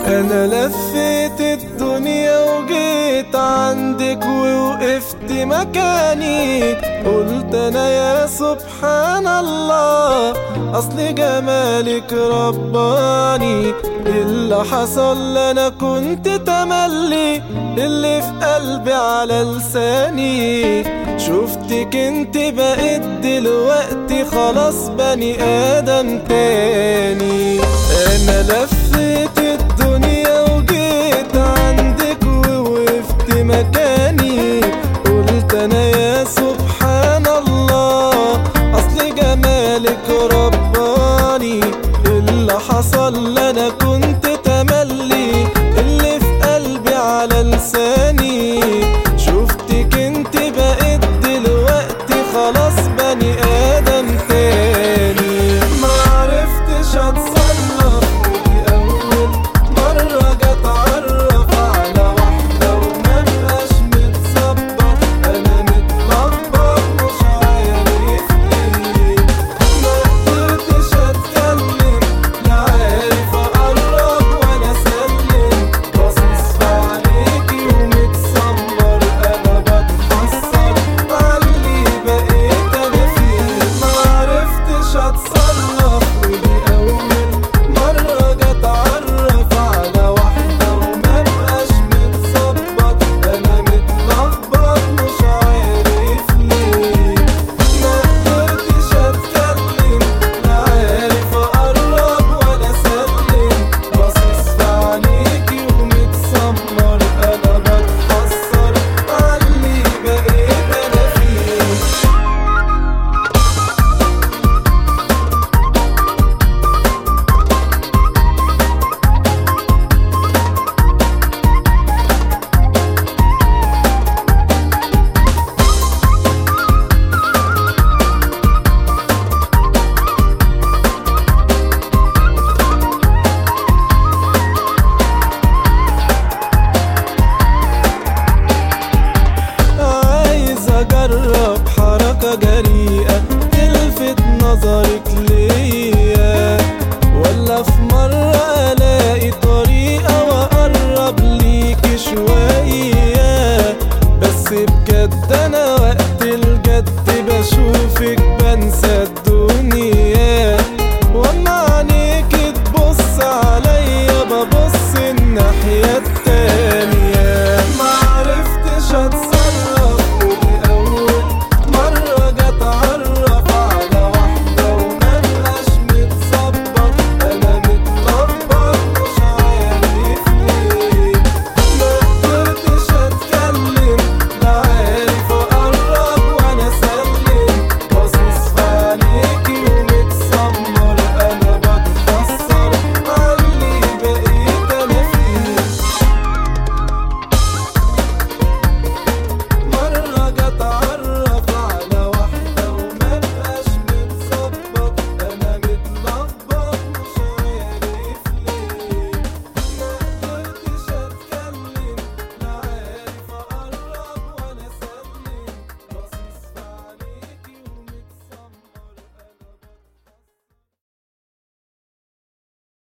انا لفيت الدنيا وجيت عندك ووقفت مكاني قلت انا يا سبحان الله اصل جمالك رباني اللي حصل انا كنت تملي اللي في قلبي على لساني شفتك انت بقيت دلوقتي خلاص بني ادم تاني انا لفيت الدنيا وجيت عندك ووقفت مكاني قلت انا يا سبحان الله اصل جمالك رباني اللي حصل انا كنت تملي اللي في قلبي على لساني شفتك انت بقيت دلوقتي خلاص بني ادم تاني ما عرفتش اتصرف ودي اول مرة جت اتعرف على واحدة وما بقاش متظبط انا متلخبط مش عارف ليه ما قدرتش اتكلم لا عارف اقرب ولا اسلم باصص في عليكي ومتسمر انا بتحسر علي بقيت انا فيه ما عرفتش اتصرف ودي اول مرة جت اتعرف على واحدة وما بقاش متظبط انا متلخبط مش عارف ليه ما قدرتش اتكلم لا عارف اقرب ولا اسلم باصص في عليكي ومتسمر انا بتحسر علي بقيت انا فيه عايز اجرب حركة جريئة تلفت نظرك ليا ولا في مرة الاقي طريقة واقرب ليكي شوية بس بجد انا وقت الجد بشوفك بنسى الدنيا